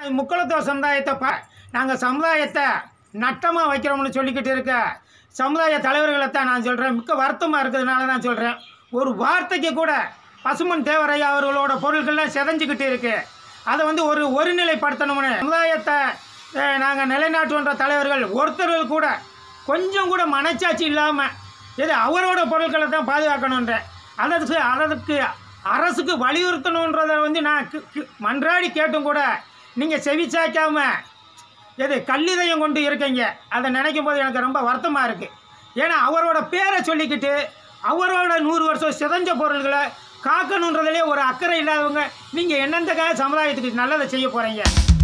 முக்குளத்துவ சமுதாயத்தை பா நாங்கள் சமுதாயத்தை நட்டமாக வைக்கிறோம்னு சொல்லிக்கிட்டு இருக்க சமுதாய தலைவர்களை தான் நான் சொல்கிறேன் மிக்க வருத்தமாக இருக்கிறதுனால தான் சொல்கிறேன் ஒரு வார்த்தைக்கு கூட பசுமன் தேவரையா அவர்களோட பொருட்கள்லாம் செதஞ்சிக்கிட்டு இருக்கு அதை வந்து ஒரு ஒருநிலைப்படுத்தணும்னு சமுதாயத்தை நாங்கள் நிலைநாட்டுன்ற தலைவர்கள் ஒருத்தர்கள் கூட கொஞ்சம் கூட மனச்சாட்சி இல்லாமல் இது அவரோட பொருட்களை தான் பாதுகாக்கணுன்ற அதற்கு அதற்கு அரசுக்கு வலியுறுத்தணுன்றதை வந்து நான் கி- கி- மன்றாடி கேட்டும் கூட நீங்கள் செவிச்சாய்க்காம எது கல்லிதயம் கொண்டு இருக்கீங்க அதை நினைக்கும் போது எனக்கு ரொம்ப வருத்தமாக இருக்குது ஏன்னா அவரோட பேரை சொல்லிக்கிட்டு அவரோட நூறு வருஷம் சிதைஞ்ச பொருள்களை காக்கணுன்றதுலேயே ஒரு அக்கறை இல்லாதவங்க நீங்கள் என்னெந்த சமுதாயத்துக்கு நல்லதை செய்ய போகிறீங்க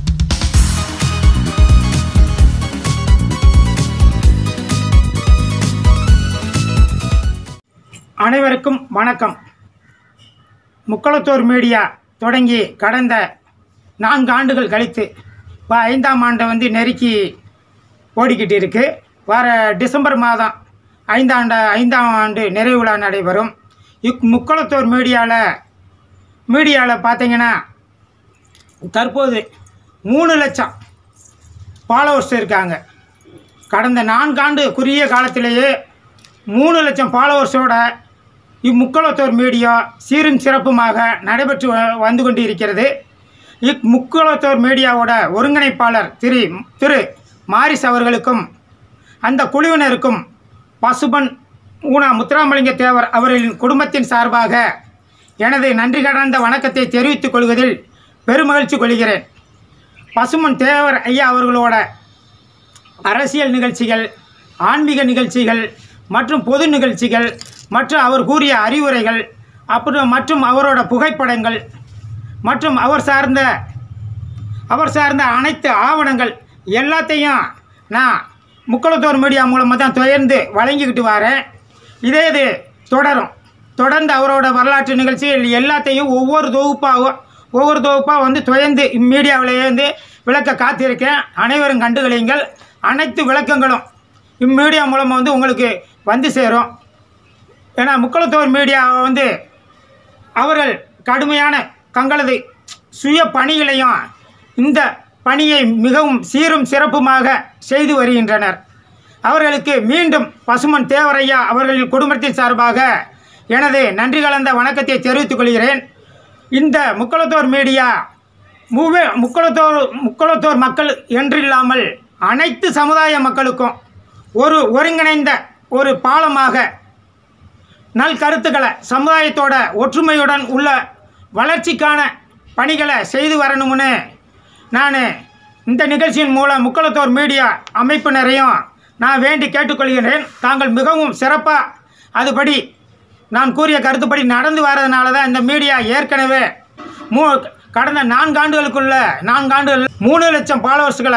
அனைவருக்கும் வணக்கம் முக்களத்தூர் மீடியா தொடங்கி கடந்த நான்கு ஆண்டுகள் கழித்து இப்போ ஐந்தாம் ஆண்டை வந்து நெருக்கி ஓடிக்கிட்டு இருக்கு வர டிசம்பர் மாதம் ஐந்தாண்ட ஐந்தாம் ஆண்டு நிறைவு விழா நடைபெறும் இக் முக்களத்தூர் மீடியாவில் மீடியாவில் பார்த்தீங்கன்னா தற்போது மூணு லட்சம் ஃபாலோவர்ஸ் இருக்காங்க கடந்த நான்காண்டு குறுகிய காலத்திலேயே மூணு லட்சம் ஃபாலோவர்ஸோட இம்முக்களத்தோர் மீடியா சீரும் சிறப்புமாக நடைபெற்று வ- வந்து கொண்டு இருக்கிறது இம்முக்களத்தோர் மீடியாவோட ஒருங்கிணைப்பாளர் திரு திரு மாரிஸ் அவர்களுக்கும் அந்த குழுவினருக்கும் பசுபன் ஊனா முத்துராமலிங்க தேவர் அவர்களின் குடும்பத்தின் சார்பாக எனது நன்றி கடந்த வணக்கத்தை தெரிவித்துக் கொள்வதில் பெருமகிழ்ச்சி கொள்கிறேன் பசுமன் தேவர் ஐயா அவர்களோட அரசியல் நிகழ்ச்சிகள் ஆன்மீக நிகழ்ச்சிகள் மற்றும் பொது நிகழ்ச்சிகள் மற்றும் அவர் கூறிய அறிவுரைகள் அப்புறம் மற்றும் அவரோட புகைப்படங்கள் மற்றும் அவர் சார்ந்த அவர் சார்ந்த அனைத்து ஆவணங்கள் எல்லாத்தையும் நான் முக்களத்தோர் மீடியா மூலமாக தான் தொடர்ந்து வழங்கிக்கிட்டு வரேன் இதே இது தொடரும் தொடர்ந்து அவரோட வரலாற்று நிகழ்ச்சிகள் எல்லாத்தையும் ஒவ்வொரு தொகுப்பாக ஒவ்வொரு தொகுப்பாக வந்து தொடர்ந்து இம்மீடியாவிலேயே வந்து விளக்க காத்திருக்கேன் அனைவரும் கண்டுகளியுங்கள் அனைத்து விளக்கங்களும் இம்மீடியா மூலமாக வந்து உங்களுக்கு வந்து சேரும் ஏன்னா முக்களத்தோர் மீடியா வந்து அவர்கள் கடுமையான தங்களது சுய பணிகளையும் இந்த பணியை மிகவும் சீரும் சிறப்புமாக செய்து வருகின்றனர் அவர்களுக்கு மீண்டும் பசுமன் தேவரையா அவர்களின் குடும்பத்தின் சார்பாக எனது நன்றி கலந்த வணக்கத்தை தெரிவித்துக் கொள்கிறேன் இந்த முக்களத்தோர் மீடியா மூவே முக்களத்தோர் முக்களத்தோர் மக்கள் என்றில்லாமல் அனைத்து சமுதாய மக்களுக்கும் ஒரு ஒருங்கிணைந்த ஒரு பாலமாக நல் கருத்துக்களை சமுதாயத்தோட ஒற்றுமையுடன் உள்ள வளர்ச்சிக்கான பணிகளை செய்து வரணும்னு நான் இந்த நிகழ்ச்சியின் மூலம் முக்களத்தோர் மீடியா அமைப்பினரையும் நான் வேண்டி கேட்டுக்கொள்கிறேன் தாங்கள் மிகவும் சிறப்பாக அதுபடி நான் கூறிய கருத்துப்படி நடந்து வரதுனால தான் இந்த மீடியா ஏற்கனவே மூ கடந்த நான்காண்டுகளுக்குள்ள நான்காண்டுகள் மூணு லட்சம் ஃபாலோவர்ஸ்களை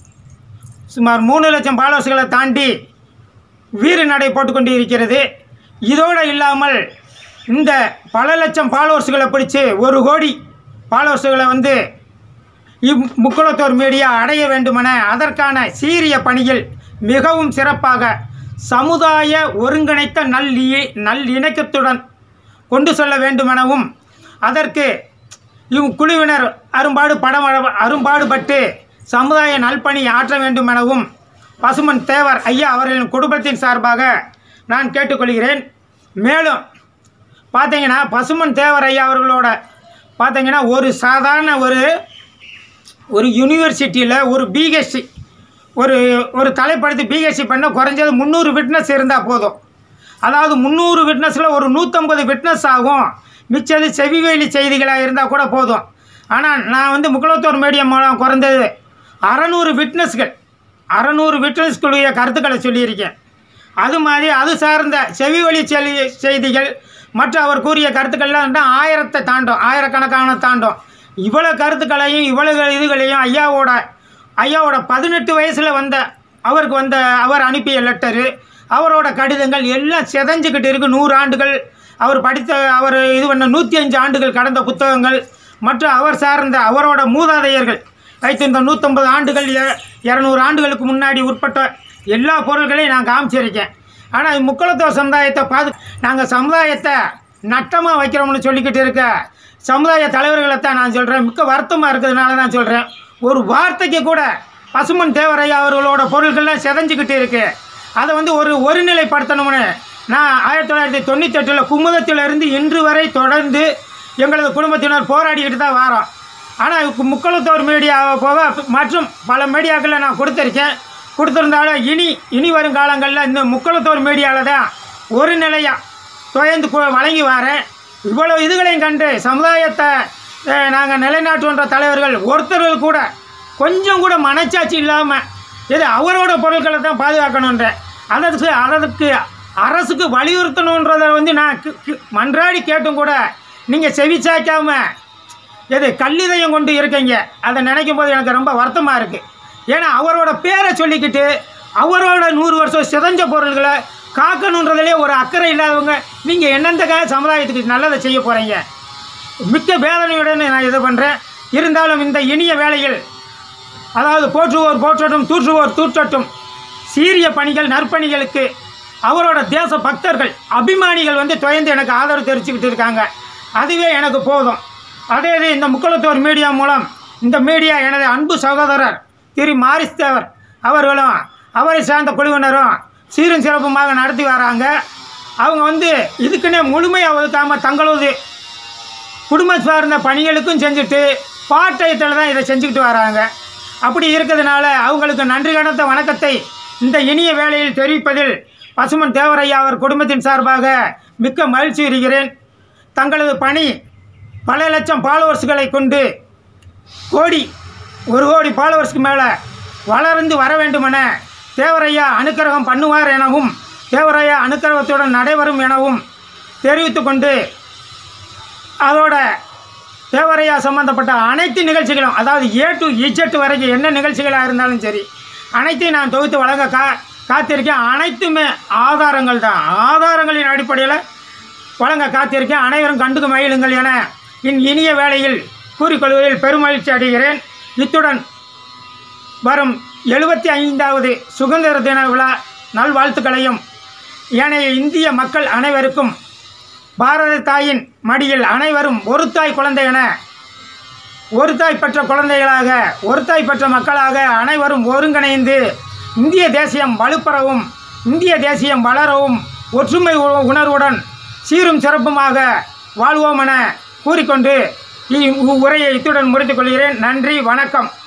சுமார் மூணு லட்சம் ஃபாலோவர்ஸ்களை தாண்டி வீறு நடை போட்டுக்கொண்டு இருக்கிறது இதோடு இல்லாமல் இந்த பல லட்சம் ஃபாலோவர்ஸ்களை பிடிச்சு ஒரு கோடி ஃபாலோவர்ஸ்களை வந்து இம் முக்குளத்தோர் மீடியா அடைய வேண்டுமென அதற்கான சீரிய பணியில் மிகவும் சிறப்பாக சமுதாய ஒருங்கிணைத்த நல் இ- நல் இணக்கத்துடன் கொண்டு செல்ல வேண்டுமெனவும் அதற்கு இவ் குழுவினர் அரும்பாடு படம் அரும்பாடுபட்டு சமுதாய நல்பணி ஆற்ற வேண்டுமெனவும் பசுமன் தேவர் ஐயா அவர்களின் குடும்பத்தின் சார்பாக நான் கேட்டுக்கொள்கிறேன் மேலும் பார்த்தீங்கன்னா பசுமன் தேவர் ஐயா அவர்களோட பார்த்தீங்கன்னா ஒரு சாதாரண ஒரு ஒரு யூனிவர்சிட்டியில் ஒரு பிஹெச்சி ஒரு ஒரு தலைப்படுத்தி பிஹெச்சி பண்ண குறைஞ்சது முந்நூறு விட்னஸ் இருந்தால் போதும் அதாவது முந்நூறு விட்னஸில் ஒரு நூற்றம்பது விட்னஸ் ஆகும் மிச்சது செவிவேலி செய்திகளாக இருந்தால் கூட போதும் ஆனால் நான் வந்து முக்குளத்தூர் மீடியம் மூலம் குறைந்தது அறநூறு விட்னஸ்கள் அறநூறு விட்னஸ்களுடைய கருத்துக்களை சொல்லியிருக்கேன் அது மாதிரி அது சார்ந்த செவிவழி செலி செய்திகள் மற்ற அவர் கூறிய கருத்துக்கள்லாம் வந்து ஆயிரத்தை தாண்டும் ஆயிரக்கணக்கான தாண்டும் இவ்வளோ கருத்துக்களையும் இவ்வளவு இதுகளையும் ஐயாவோட ஐயாவோட பதினெட்டு வயசில் வந்த அவருக்கு வந்த அவர் அனுப்பிய லெட்டரு அவரோட கடிதங்கள் எல்லாம் செதஞ்சுக்கிட்டு இருக்கு நூறு ஆண்டுகள் அவர் படித்த அவர் இது பண்ண நூற்றி அஞ்சு ஆண்டுகள் கடந்த புத்தகங்கள் மற்றும் அவர் சார்ந்த அவரோட மூதாதையர்கள் வைத்திருந்த நூற்றம்பது ஆண்டுகள் இர- இரநூறு ஆண்டுகளுக்கு முன்னாடி உட்பட்ட எல்லா பொருள்களையும் நான் காமிச்சிருக்கேன் ஆனால் முக்களத்துவ சமுதாயத்தை பாது நாங்கள் சமுதாயத்தை நட்டமாக வைக்கிறோம்னு சொல்லிக்கிட்டு இருக்க சமுதாய தலைவர்களை தான் நான் சொல்கிறேன் மிக்க வருத்தமாக இருக்கிறதுனால தான் சொல்கிறேன் ஒரு வார்த்தைக்கு கூட பசுமன் தேவரையா அவர்களோட பொருட்கள்லாம் செதஞ்சிக்கிட்டு இருக்கு அதை வந்து ஒரு ஒருநிலைப்படுத்தணும்னு நான் ஆயிரத்தி தொள்ளாயிரத்தி தொண்ணூத்தெட்டில் குமுதத்திலிருந்து இன்று வரை தொடர்ந்து எங்களது குடும்பத்தினர் போராடிக்கிட்டு தான் வரோம் ஆனால் முக்களத்தோர் மீடியாவை போக மற்றும் பல மீடியாக்களில் நான் கொடுத்துருக்கேன் கொடுத்துருந்தாலும் இனி இனி வரும் காலங்களில் இந்த முக்களத்தோர் மீடியாவில் தான் ஒரு நிலையாக துயர்ந்து கு- வழங்கி வரேன் இவ்வளவு இதுகளையும் கண்டு சமுதாயத்தை நாங்கள் நிலைநாட்டுன்ற தலைவர்கள் ஒருத்தர்கள் கூட கொஞ்சம் கூட மனச்சாட்சி இல்லாமல் இது அவரோட பொருட்களை தான் பாதுகாக்கணுன்ற அதற்கு அதற்கு அரசுக்கு வலியுறுத்தணுன்றதை வந்து நான் கி- கி- மன்றாடி கேட்டும் கூட நீங்கள் செவிச்சாய்க்காம எது கல்லிதயம் கொண்டு இருக்கீங்க அதை நினைக்கும் போது எனக்கு ரொம்ப வருத்தமாக இருக்குது ஏன்னா அவரோட பேரை சொல்லிக்கிட்டு அவரோட நூறு வருஷம் சிதைஞ்ச பொருள்களை காக்கணுன்றதுலே ஒரு அக்கறை இல்லாதவங்க நீங்கள் என்னெந்தக்காக சமுதாயத்துக்கு நல்லதை செய்ய போகிறீங்க மிக்க வேதனையுடன் நான் இது பண்ணுறேன் இருந்தாலும் இந்த இனிய வேளையில் அதாவது போற்றுவோர் போற்றட்டும் தூற்றுவோர் தூற்றட்டும் சீரிய பணிகள் நற்பணிகளுக்கு அவரோட தேச பக்தர்கள் அபிமானிகள் வந்து துயர்ந்து எனக்கு ஆதரவு தெரிவிச்சுக்கிட்டு இருக்காங்க அதுவே எனக்கு போதும் அதே இது இந்த முக்குளத்தோர் மீடியா மூலம் இந்த மீடியா எனது அன்பு சகோதரர் திரு மாரிஸ் தேவர் அவர்களும் அவரை சார்ந்த குழுவினரும் சீரும் சிறப்புமாக நடத்தி வராங்க அவங்க வந்து இதுக்குன்னே முழுமையாக ஒதுக்காமல் தங்களது குடும்பம் சார்ந்த பணிகளுக்கும் செஞ்சுட்டு பார்ட் டயத்தில் தான் இதை செஞ்சுக்கிட்டு வராங்க அப்படி இருக்கிறதுனால அவங்களுக்கு நன்றி கடந்த வணக்கத்தை இந்த இனிய வேளையில் தெரிவிப்பதில் பசுமன் தேவரையா அவர் குடும்பத்தின் சார்பாக மிக்க மகிழ்ச்சி இருக்கிறேன் தங்களது பணி பல லட்சம் ஃபாலோவர்ஸ்களை கொண்டு கோடி ஒரு கோடி ஃபாலோவர்ஸ்க்கு மேலே வளர்ந்து வர வேண்டுமென தேவரையா அனுக்கிரகம் பண்ணுவார் எனவும் தேவரையா அனுக்கிரகத்துடன் நடைபெறும் எனவும் தெரிவித்து கொண்டு அதோட தேவரையா சம்பந்தப்பட்ட அனைத்து நிகழ்ச்சிகளும் அதாவது ஏ டு இஜெட் வரைக்கும் என்ன நிகழ்ச்சிகளாக இருந்தாலும் சரி அனைத்தையும் நான் தொகுத்து வழங்க கா காத்திருக்கேன் அனைத்துமே ஆதாரங்கள் தான் ஆதாரங்களின் அடிப்படையில் வழங்க காத்திருக்கேன் அனைவரும் கண்டுக்கு மகிழுங்கள் என இன் இனிய வேளையில் கூறிக்கொள்வதில் பெருமகிழ்ச்சி அடைகிறேன் இத்துடன் வரும் எழுபத்தி ஐந்தாவது சுதந்திர தின விழா நல்வாழ்த்துக்களையும் ஏனைய இந்திய மக்கள் அனைவருக்கும் பாரத தாயின் மடியில் அனைவரும் ஒரு தாய் குழந்தை என ஒரு தாய் பெற்ற குழந்தைகளாக ஒரு தாய் பெற்ற மக்களாக அனைவரும் ஒருங்கிணைந்து இந்திய தேசியம் வலுப்பெறவும் இந்திய தேசியம் வளரவும் ஒற்றுமை உ- உணர்வுடன் சீரும் சிறப்புமாக வாழ்வோம் என கூறிக்கொண்டு இ- உரையை இத்துடன் முடித்துக் கொள்கிறேன் நன்றி வணக்கம்